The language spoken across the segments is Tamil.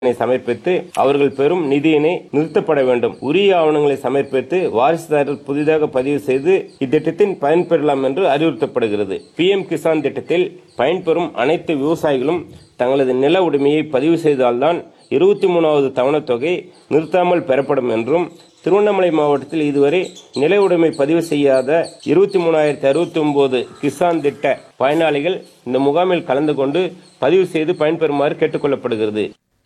இதனை சமர்ப்பித்து அவர்கள் பெறும் நிதியினை நிறுத்தப்பட வேண்டும் உரிய ஆவணங்களை சமர்ப்பித்து வாரிசுதாரர் புதிதாக பதிவு செய்து இத்திட்டத்தின் பயன்பெறலாம் என்று அறிவுறுத்தப்படுகிறது பிஎம் கிசான் திட்டத்தில் பயன்பெறும் அனைத்து விவசாயிகளும் தங்களது நில உரிமையை பதிவு செய்தால்தான் இருபத்தி மூணாவது தவணைத் தொகை நிறுத்தாமல் பெறப்படும் என்றும் திருவண்ணாமலை மாவட்டத்தில் இதுவரை நில உடைமை பதிவு செய்யாத இருபத்தி மூணாயிரத்தி அறுபத்தி ஒன்பது கிசான் திட்ட பயனாளிகள் இந்த முகாமில் கலந்து கொண்டு பதிவு செய்து பயன்பெறுமாறு கேட்டுக்கொள்ளப்படுகிறது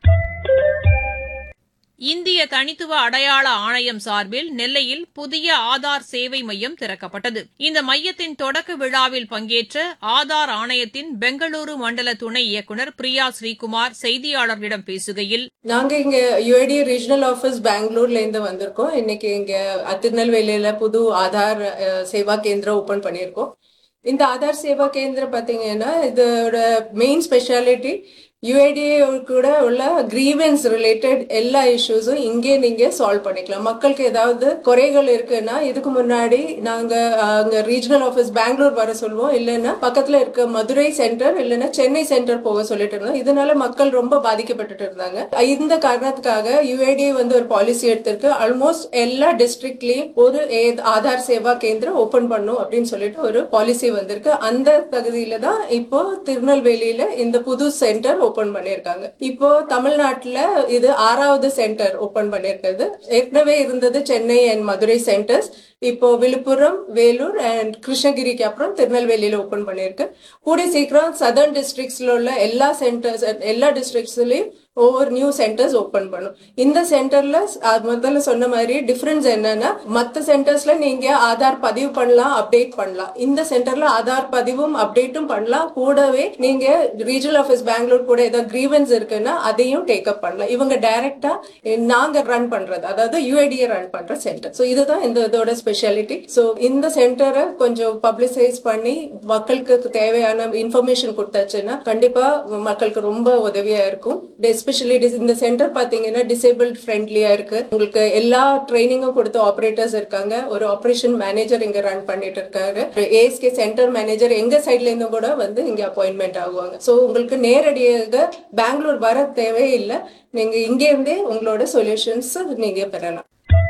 இந்திய தனித்துவ அடையாள ஆணையம் சார்பில் நெல்லையில் புதிய ஆதார் சேவை மையம் திறக்கப்பட்டது இந்த மையத்தின் தொடக்க விழாவில் பங்கேற்ற ஆதார் ஆணையத்தின் பெங்களூரு மண்டல துணை இயக்குநர் பிரியா ஸ்ரீகுமார் செய்தியாளர்களிடம் பேசுகையில் நாங்க இங்க யுஐடி ரீஜனல் ஆபீஸ் பெங்களூர்ல இருந்து வந்திருக்கோம் இன்னைக்கு இங்க திருநெல்வேலியில புது ஆதார் அஹ், சேவா கேந்திரம் ஓபன் பண்ணியிருக்கோம் இந்த ஆதார் சேவா கேந்திரம் பாத்தீங்கன்னா இதோட மெயின் ஸ்பெஷாலிட்டி யுஐடிஏ கூட உள்ள கிரீவன்ஸ் ரிலேட்டட் எல்லா இஷ்யூஸும் இங்கே நீங்க சால்வ் பண்ணிக்கலாம் மக்களுக்கு ஏதாவது குறைகள் இருக்குன்னா இதுக்கு முன்னாடி நாங்க அஹ், அங்க ரீஜனல் ஆபீஸ் பெங்களூர் வர சொல்லுவோம் இல்லைன்னா பக்கத்துல இருக்க மதுரை சென்டர் இல்லைன்னா சென்னை சென்டர் போக சொல்லிட்டு இருந்தோம் இதனால மக்கள் ரொம்ப பாதிக்கப்பட்டுட்டு இருந்தாங்க இந்த காரணத்துக்காக யுஐடிஏ வந்து ஒரு பாலிசி எடுத்திருக்கு ஆல்மோஸ்ட் எல்லா டிஸ்ட்ரிக்ட்லயும் ஒரு ஏ- ஆதார் சேவா கேந்திரம் ஓபன் பண்ணும் அப்படின்னு சொல்லிட்டு ஒரு பாலிசி வந்திருக்கு அந்த தகுதியில தான் இப்போ திருநெல்வேலியில இந்த புது சென்டர் ஓபன் பண்ணியிருக்காங்க இப்போ தமிழ்நாட்டுல இது ஆறாவது சென்டர் ஓபன் பண்ணியிருக்கிறது ஏற்கனவே இருந்தது சென்னை அண்ட் மதுரை சென்டர்ஸ் இப்போ விழுப்புரம் வேலூர் அண்ட் கிருஷ்ணகிரிக்கு அப்புறம் திருநெல்வேலியில ஓபன் பண்ணியிருக்கு கூடிய சீக்கிரம் சதர்ன் டிஸ்ட்ரிக்ட்ஸ்ல உள்ள எல்லா சென்டர்ஸ் எல்லா டிஸ்ட்ரிக்ட்ஸ்லயும் ஒவ்வொரு நியூ சென்டர்ஸ் ஓபன் பண்ணும் இந்த சென்டர்ல முதல்ல சொன்ன மாதிரி டிஃபரன்ஸ் என்னன்னா மத்த சென்டர்ஸ்ல நீங்க ஆதார் பதிவு பண்ணலாம் அப்டேட் பண்ணலாம் இந்த சென்டர்ல ஆதார் பதிவும் அப்டேட்டும் பண்ணலாம் கூடவே நீங்க ரீஜனல் ஆஃபீஸ் பெங்களூர் கூட ஏதாவது கிரீவன்ஸ் இருக்குன்னா அதையும் டேக் அப் பண்ணலாம் இவங்க டைரக்டா நாங்க ரன் பண்றது அதாவது யுஐடிஏ ரன் பண்ற சென்டர் ஸோ இதுதான் இந்த இதோட ஸ்பெஷாலிட்டி ஸோ இந்த சென்டரை கொஞ்சம் பப்ளிசைஸ் பண்ணி மக்களுக்கு தேவையான இன்ஃபர்மேஷன் கொடுத்தாச்சுன்னா கண்டிப்பா மக்களுக்கு ரொம்ப உதவியா இருக்கும் எஸ்பெஷலி இந்த சென்டர் பாத்தீங்கன்னா டிசேபிள்ட் ஃப்ரெண்ட்லியா இருக்கு உங்களுக்கு எல்லா ட்ரைனிங்கும் கொடுத்த ஆபரேட்டர்ஸ் இருக்காங்க ஒரு ஆபரேஷன் மேனேஜர் இங்க ரன் பண்ணிட்டு இருக்காரு ஏஎஸ்கே சென்டர் மேனேஜர் எங்க சைட்ல இருந்தும் கூட வந்து இங்க அப்பாயின்மெண்ட் ஆகுவாங்க ஸோ உங்களுக்கு நேரடியாக பெங்களூர் வர தேவையில்லை நீங்க இங்க இருந்தே உங்களோட சொல்யூஷன்ஸ் நீங்க பெறலாம்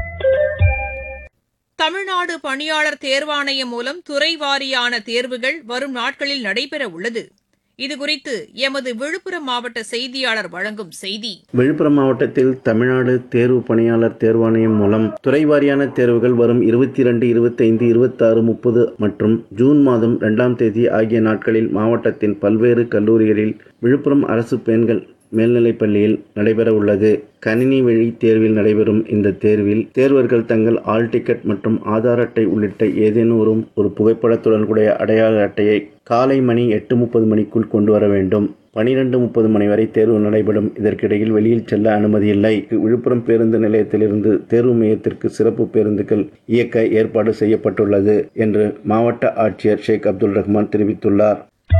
தமிழ்நாடு பணியாளர் தேர்வாணையம் மூலம் துறை வாரியான தேர்வுகள் வரும் நாட்களில் நடைபெற உள்ளது இதுகுறித்து எமது விழுப்புரம் மாவட்ட செய்தியாளர் வழங்கும் செய்தி விழுப்புரம் மாவட்டத்தில் தமிழ்நாடு தேர்வு பணியாளர் தேர்வாணையம் மூலம் துறை வாரியான தேர்வுகள் வரும் இருபத்தி இரண்டு இருபத்தைந்து இருபத்தாறு முப்பது மற்றும் ஜூன் மாதம் இரண்டாம் தேதி ஆகிய நாட்களில் மாவட்டத்தின் பல்வேறு கல்லூரிகளில் விழுப்புரம் அரசு பெண்கள் மேல்நிலைப் பள்ளியில் நடைபெற உள்ளது கணினி வழி தேர்வில் நடைபெறும் இந்த தேர்வில் தேர்வர்கள் தங்கள் ஆல் டிக்கெட் மற்றும் ஆதார் அட்டை உள்ளிட்ட ஏதேனும் ஒரு ஒரு புகைப்படத்துடன் கூடிய அடையாள அட்டையை காலை மணி எட்டு முப்பது மணிக்குள் கொண்டு வர வேண்டும் பனிரெண்டு முப்பது மணி வரை தேர்வு நடைபெறும் இதற்கிடையில் வெளியில் செல்ல அனுமதி இல்லை விழுப்புரம் பேருந்து நிலையத்திலிருந்து தேர்வு மையத்திற்கு சிறப்பு பேருந்துகள் இயக்க ஏற்பாடு செய்யப்பட்டுள்ளது என்று மாவட்ட ஆட்சியர் ஷேக் அப்துல் ரஹ்மான் தெரிவித்துள்ளார்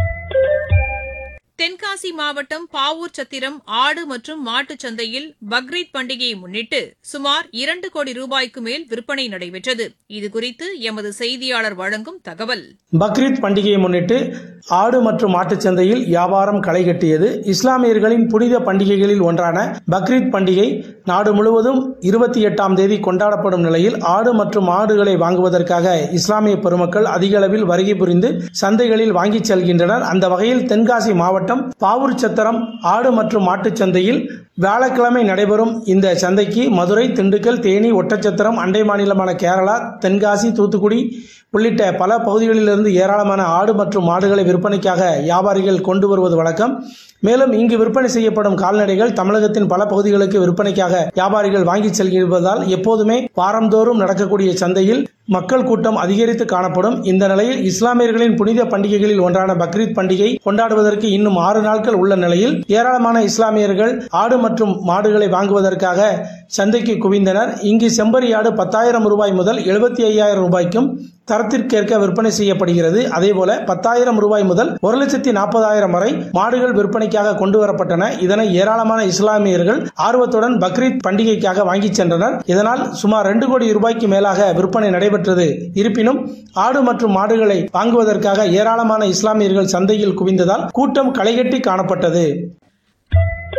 தென்காசி மாவட்டம் பாவூர் சத்திரம் ஆடு மற்றும் மாட்டுச் சந்தையில் பக்ரீத் பண்டிகையை முன்னிட்டு சுமார் இரண்டு கோடி ரூபாய்க்கு மேல் விற்பனை நடைபெற்றது இதுகுறித்து எமது செய்தியாளர் வழங்கும் தகவல் பக்ரீத் பண்டிகையை முன்னிட்டு ஆடு மற்றும் மாட்டுச் சந்தையில் வியாபாரம் களைகட்டியது இஸ்லாமியர்களின் புனித பண்டிகைகளில் ஒன்றான பக்ரீத் பண்டிகை நாடு முழுவதும் இருபத்தி எட்டாம் தேதி கொண்டாடப்படும் நிலையில் ஆடு மற்றும் மாடுகளை வாங்குவதற்காக இஸ்லாமிய பெருமக்கள் அதிக அளவில் வருகை புரிந்து சந்தைகளில் வாங்கிச் செல்கின்றனர் அந்த வகையில் தென்காசி மாவட்டம் பாவூர் சத்திரம் ஆடு மற்றும் மாட்டுச் சந்தையில் வியாழக்கிழமை நடைபெறும் இந்த சந்தைக்கு மதுரை திண்டுக்கல் தேனி ஒட்டச்சத்திரம் அண்டை மாநிலமான கேரளா தென்காசி தூத்துக்குடி உள்ளிட்ட பல பகுதிகளிலிருந்து ஏராளமான ஆடு மற்றும் மாடுகளை விற்பனைக்காக வியாபாரிகள் கொண்டு வருவது வழக்கம் மேலும் இங்கு விற்பனை செய்யப்படும் கால்நடைகள் தமிழகத்தின் பல பகுதிகளுக்கு விற்பனைக்காக வியாபாரிகள் வாங்கிச் செல்வதால் எப்போதுமே வாரந்தோறும் நடக்கக்கூடிய சந்தையில் மக்கள் கூட்டம் அதிகரித்து காணப்படும் இந்த நிலையில் இஸ்லாமியர்களின் புனித பண்டிகைகளில் ஒன்றான பக்ரீத் பண்டிகை கொண்டாடுவதற்கு இன்னும் ஆறு நாட்கள் உள்ள நிலையில் ஏராளமான இஸ்லாமியர்கள் ஆடு மற்றும் மாடுகளை வாங்குவதற்காக சந்தைக்கு குவிந்தனர் இங்கு செம்பரி ஆடு பத்தாயிரம் ரூபாய் முதல் எழுபத்தி ஐயாயிரம் ரூபாய்க்கும் தரத்திற்கேற்க விற்பனை செய்யப்படுகிறது அதேபோல பத்தாயிரம் ரூபாய் முதல் ஒரு லட்சத்தி நாற்பதாயிரம் வரை மாடுகள் விற்பனைக்காக கொண்டு வரப்பட்டன இதனை ஏராளமான இஸ்லாமியர்கள் ஆர்வத்துடன் பக்ரீத் பண்டிகைக்காக வாங்கிச் சென்றனர் இதனால் சுமார் ரெண்டு கோடி ரூபாய்க்கு மேலாக விற்பனை நடைபெற்றது இருப்பினும் ஆடு மற்றும் மாடுகளை வாங்குவதற்காக ஏராளமான இஸ்லாமியர்கள் சந்தையில் குவிந்ததால் கூட்டம் களைகட்டி காணப்பட்டது